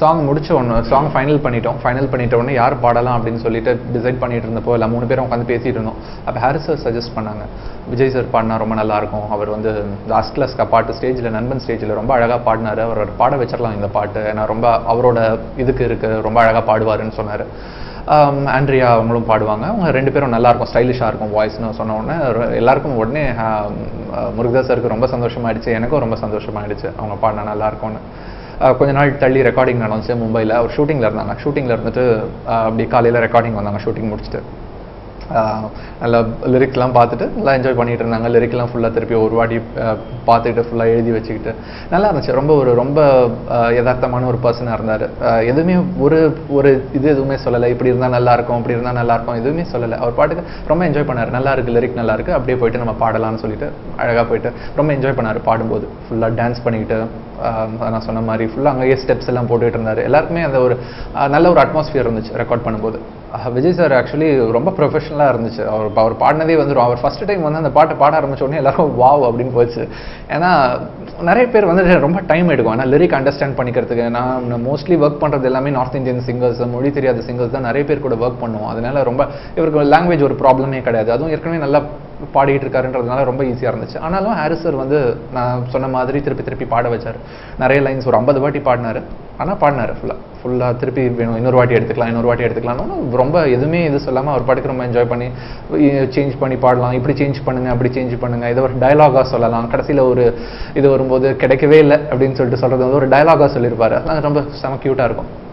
song முடிச்ச ஒன்று song final பண்ணிட்டோம் ஃபைனல் பண்ணிட்ட உடனே யார் பாடலாம் அப்படின்னு சொல்லிட்டு டிசைட் பண்ணிட்டு இருந்தப்போ எல்லாம் மூணு பேரும் உட்காந்து பேசிட்டு இருந்தோம் அப்போ ஹாரிஸ் சார் சஜஸ்ட் பண்ணாங்க விஜய் சார் பாடினா ரொம்ப நல்லா இருக்கும் அவர் வந்து லாஸ்ட் கிளாஸ் பாட்டு ஸ்டேஜில் நண்பன் ஸ்டேஜில் ரொம்ப அழகாக பாடினாரு அவரோட பாட வச்சிடலாம் இந்த பாட்டு ஏன்னா ரொம்ப அவரோட இதுக்கு இருக்கு ரொம்ப அழகாக பாடுவாருன்னு சொன்னார் ஆண்ட்ரியா அவங்களும் பாடுவாங்க அவங்க ரெண்டு பேரும் நல்லா இருக்கும் ஸ்டைலிஷாக இருக்கும் வாய்ஸ்னு சொன்ன உடனே ரொ- எல்லாருக்கும் உடனே ஆம், முருகதாஸ் சாருக்கு ரொம்ப சந்தோஷமாயிடுச்சு எனக்கும் ரொம்ப சந்தோஷமாயிடுச்சு அவங்க பாடினா நல்லா இருக்கும்னு அஹ் கொஞ்ச நாள் தள்ளி ரெக்கார்டிங் நடந்துச்சு மும்பையில் அவர் ஷூட்டிங்கில் இருந்தாங்க ஷூட்டிங்கில் இருந்துட்டு அஹ் அப்படி காலையில் ரெக்கார்டிங் வந்தாங்க ஷூட்டிங் முடிச்சுட்டு ஆஹ் நல்லா லிரிக்லாம் பார்த்துட்டு நல்லா என்ஜாய் பண்ணிட்டு இருந்தாங்க லிரிக்லாம் ஃபுல்லாக திருப்பி ஒரு வாட்டி ஆஹ் பார்த்துக்கிட்டு ஃபுல்லாக எழுதி வச்சுக்கிட்டு நல்லா இருந்துச்சு ரொம்ப ஒரு ரொம்ப ஆஹ் யதார்த்தமான ஒரு பர்சனாக இருந்தார் எதுவுமே ஒரு ஒரு இது எதுவுமே சொல்லலை இப்படி இருந்தால் நல்லா இருக்கும் இப்படி இருந்தால் நல்லா இருக்கும் எதுவுமே சொல்லலை அவர் பாட்டுக்கு ரொம்ப என்ஜாய் பண்ணார் நல்லா இருக்கு லிரிக் நல்லா இருக்கு அப்படியே போயிட்டு நம்ம பாடலாம்னு சொல்லிட்டு அழகாக போயிட்டு ரொம்ப என்ஜாய் பண்ணார் பாடும்போது ஃபுல்லாக டான்ஸ் பண்ணிக்கிட்டு ஆஹ் நான் சொன்ன மாதிரி ஃபுல்லாக அங்கேயே ஸ்டெப்ஸ் எல்லாம் போட்டுட்டு இருந்தார் எல்லாருக்குமே அந்த ஒரு ஆஹ் நல்ல ஒரு அட்மாஸ்பியர் இருந்துச்சு ரெக்கார்ட் பண்ணும்போது ஆஹ் விஜய் சார் ஆக்சுவலி ரொம்ப ப்ரொஃபஷனலாக இருந்துச்சு அவர் அவர் பாடினதே வந்து அவர் ஃபர்ஸ்ட் டைம் வந்து அந்த பாட்டை பாட ஆரம்பிச்ச உடனே எல்லாரும் வாவ் அப்படின்னு போச்சு ஏன்னா நிறைய பேர் வந்து ரொம்ப டைம் எடுக்கும் ஆனால் லிரிக் அண்டர்ஸ்டாண்ட் பண்ணிக்கிறதுக்கு நான் மோஸ்ட்லி ஒர்க் பண்ணுறது எல்லாமே நார்த் இந்தியன் சிங்கர்ஸ் மொழி தெரியாத சிங்கர்ஸ் தான் நிறைய பேர் கூட ஒர்க் பண்ணுவோம் அதனால ரொம்ப இவருக்கு லாங்குவேஜ் ஒரு ப்ராப்ளமே கிடையாது அதுவும் ஏற்கனவே நல்லா பாடிட்டு இருக்காருன்றதுனால ரொம்ப ஈஸியாக இருந்துச்சு ஆனாலும் ஹாரிஸ் சார் வந்து நான் சொன்ன மாதிரி திருப்பி திருப்பி பாட வச்சார் நிறைய லைன்ஸ் ஒரு ஐம்பது வாட்டி பாடினாரு ஆனால் பாடினாரு ஃபுல்லாக ஃபுல்லாக திருப்பி வேணும் இன்னொரு வாட்டி எடுத்துக்கலாம் இன்னொரு வாட்டி எடுத்துக்கலாம்னு ரொம்ப எதுவுமே இது சொல்லாமல் அவர் பாட்டுக்கு ரொம்ப என்ஜாய் பண்ணி சேஞ்ச் பண்ணி பாடலாம் இப்படி சேஞ்ச் பண்ணுங்க அப்படி சேஞ்ச் பண்ணுங்க இதை ஒரு டயலாகாக சொல்லலாம் கடைசியில் ஒரு இது வரும்போது கிடைக்கவே இல்லை அப்படின்னு சொல்லிட்டு சொல்கிறது வந்து ஒரு டயலாகாக சொல்லியிருப்பாரு அதெல்லாம் ரொம்ப செம க்யூட்டாக இருக்கும்